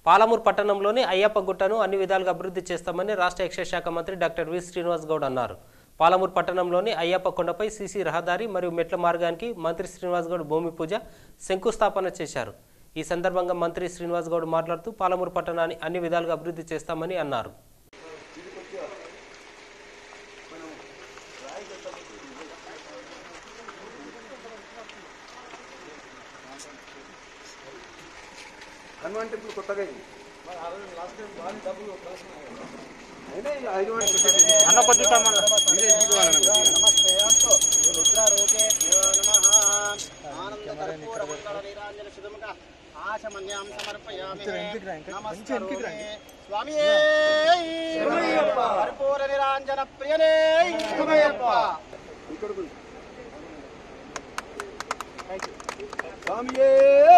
పాలమూరు పట్టణంలోని అయ్యప్ప గుట్టను అన్ని విధాలుగా అభివృద్ధి చేస్తామని రాష్ట్ర ఎక్సైజ్ శాఖ మంత్రి డాక్టర్ వి శ్రీనివాస్ గౌడ్ అన్నారు పాలమూరు పట్టణంలోని అయ్యప్ప కొండపై సీసీ రహదారి మరియు మెట్ల మార్గానికి మంత్రి శ్రీనివాస్ గౌడ్ భూమి పూజ శంకుస్థాపన చేశారు ఈ సందర్భంగా మంత్రి శ్రీనివాస్ గౌడ్ మాట్లాడుతూ పాలమూరు పట్టణాన్ని అన్ని విధాలుగా అభివృద్ధి చేస్తామని అన్నారు హనుమాన్ టెంపుల్ కొత్తగా అయింది అయినా ఈ ఐదు వందలు అన్న కొద్ది ఇదే దిగువాలన్న కొద్దిగా. ఆశమన్యాం సమర్పయామి స్వామి పరిపూర్ణ నిరాంజన ప్రియనే ఇక్కడికి ఉంది. స్వామియే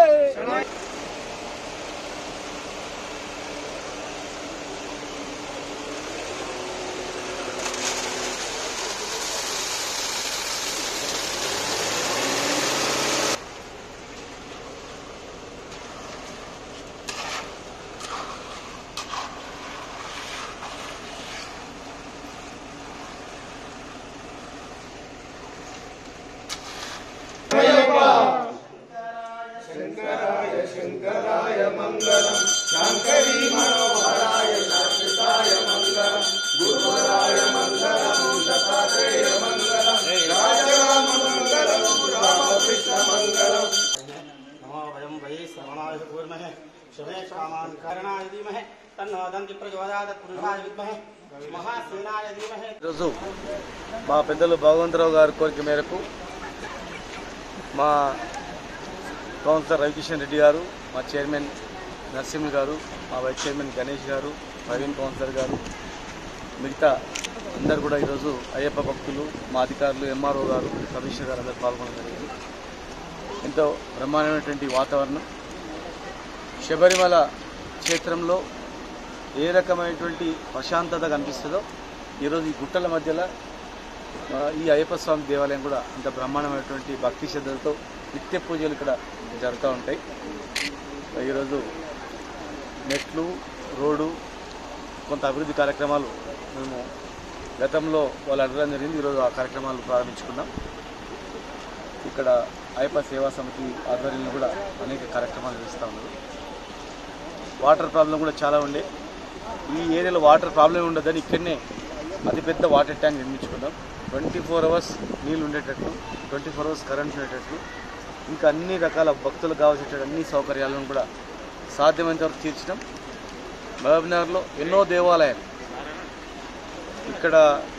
నమో వయం వై శ్రవణాయ కూర్మహే శుభే కామాన్ కరణాయ ధీమహే తన్నో దంతి ప్రచోదయాత్ పురుషాయ విద్మహే మహాసేనాయ ధీమహే ఈరోజు మా పెద్దలు భగవంతరావు గారి కోరిక మేరకు మా కౌన్సిలర్ రవికిషన్ రెడ్డి గారు మా చైర్మన్ నరసింహ గారు మా వైస్ చైర్మన్ గణేష్ గారు ప్రవీణ్ కౌన్సిలర్ గారు మిగతా అందరు కూడా ఈరోజు అయ్యప్ప భక్తులు మా అధికారులు ఎంఆర్ఓ గారు కమిషనర్ గారు అందరూ పాల్గొనడం జరిగింది ఎంతో బ్రహ్మాండమైనటువంటి వాతావరణం శబరిమల క్షేత్రంలో ఏ రకమైనటువంటి ప్రశాంతత కనిపిస్తుందో ఈరోజు ఈ గుట్టల మధ్యలో ఆ, ఈ అయ్యప్ప స్వామి దేవాలయం కూడా అంత బ్రహ్మాండమైనటువంటి భక్తి శ్రద్ధలతో నిత్య పూజలు ఇక్కడ జరుగుతూ ఉంటాయి ఈరోజు మెట్లు రోడ్డు కొంత అభివృద్ధి కార్యక్రమాలు మేము గతంలో వాళ్ళు అడగడం జరిగింది ఈరోజు ఆ కార్యక్రమాలు ప్రారంభించుకున్నాం ఇక్కడ అయ్యప్ప సేవా సమితి ఆధ్వర్యంలో కూడా అనేక కార్యక్రమాలు నిర్వహిస్తూ ఉన్నారు వాటర్ ప్రాబ్లం కూడా చాలా ఉండే ఈ ఏరియాలో వాటర్ ప్రాబ్లం ఉండదని ఇక్కడనే అతిపెద్ద వాటర్ ట్యాంక్ నిర్మించుకున్నాం ట్వంటీ ఫోర్ అవర్స్ నీళ్ళు ఉండేటట్లు ట్వంటీ ఫోర్ అవర్స్ కరెంట్ ఉండేటట్లు ఇంకా అన్ని రకాల భక్తులకు కావాల్సిన అన్ని సౌకర్యాలను కూడా సాధ్యమైనంత వరకు తీర్చడం మహబూబ్నగర్లో ఎన్నో దేవాలయాలు ఇక్కడ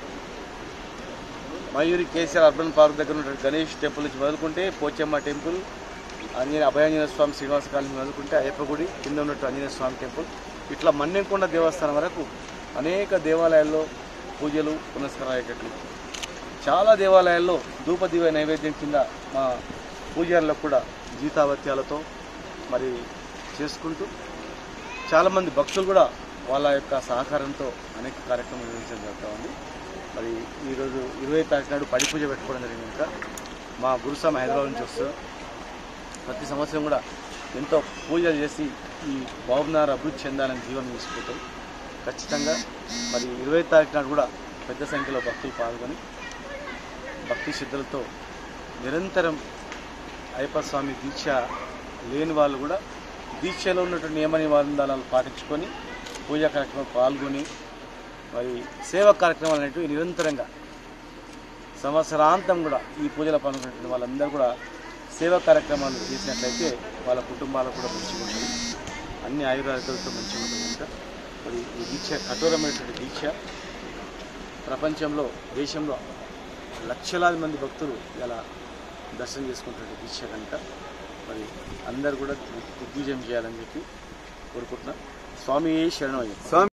మయూరి కేసీఆర్ అర్బన్ పార్క్ దగ్గర ఉన్న గణేష్ టెంపుల్ నుంచి మొదలుకుంటే పోచమ్మ టెంపుల్ ఆంజనేయ అభయాంజనేయ స్వామి శ్రీనివాస కాలనీ మొదలుకుంటే అయ్యప్ప గుడి కింద ఉన్నట్టు ఆంజనేయ స్వామి టెంపుల్ ఇట్లా మన్నెంకొండ దేవస్థానం వరకు అనేక దేవాలయాల్లో పూజలు పునస్కారం అయ్యేటట్లు చాలా దేవాలయాల్లో ధూప దివ్య నైవేద్యం కింద మా పూజారులకు కూడా జీతావత్యాలతో మరి చేసుకుంటూ చాలామంది భక్తులు కూడా వాళ్ళ యొక్క సహకారంతో అనేక కార్యక్రమాలు నిర్వహించడం జరుగుతూ ఉంది మరి ఈరోజు ఇరవై తారీఖు నాడు పడి పూజ పెట్టుకోవడం జరిగింది ఇంకా మా గురుస్వామి హైదరాబాద్ నుంచి వస్తారు ప్రతి సంవత్సరం కూడా ఎంతో పూజలు చేసి ఈ బాబునార్ అభివృద్ధి చెందాలని జీవనం తీసుకుంటాం ఖచ్చితంగా మరి ఇరవై తారీఖు నాడు కూడా పెద్ద సంఖ్యలో భక్తులు పాల్గొని భక్తి శ్రద్ధలతో నిరంతరం అయ్యప్ప స్వామి దీక్ష లేని వాళ్ళు కూడా దీక్షలో ఉన్నటువంటి నియమ నిబంధనలు పాటించుకొని పూజా కార్యక్రమం పాల్గొని మరి సేవా కార్యక్రమాలు అనేటివి నిరంతరంగా సంవత్సరాంతం కూడా ఈ పూజలో పాల్గొన్నటువంటి వాళ్ళందరూ కూడా సేవా కార్యక్రమాలు చేసినట్లయితే వాళ్ళ కుటుంబాలకు కూడా మంచిగా ఉంటుంది అన్ని ఆయుర్వేదాలతో మంచిగా ఉంటుంది కనుక మరి ఈ దీక్ష కఠోరమైనటువంటి దీక్ష ప్రపంచంలో దేశంలో లక్షలాది మంది భక్తులు ఇలా దర్శనం చేసుకుంటున్న దీక్ష కనుక మరి అందరు కూడా దిగ్విజయం చేయాలని చెప్పి కోరుకుంటున్నాం స్వామి శరణం అయ్యప్ప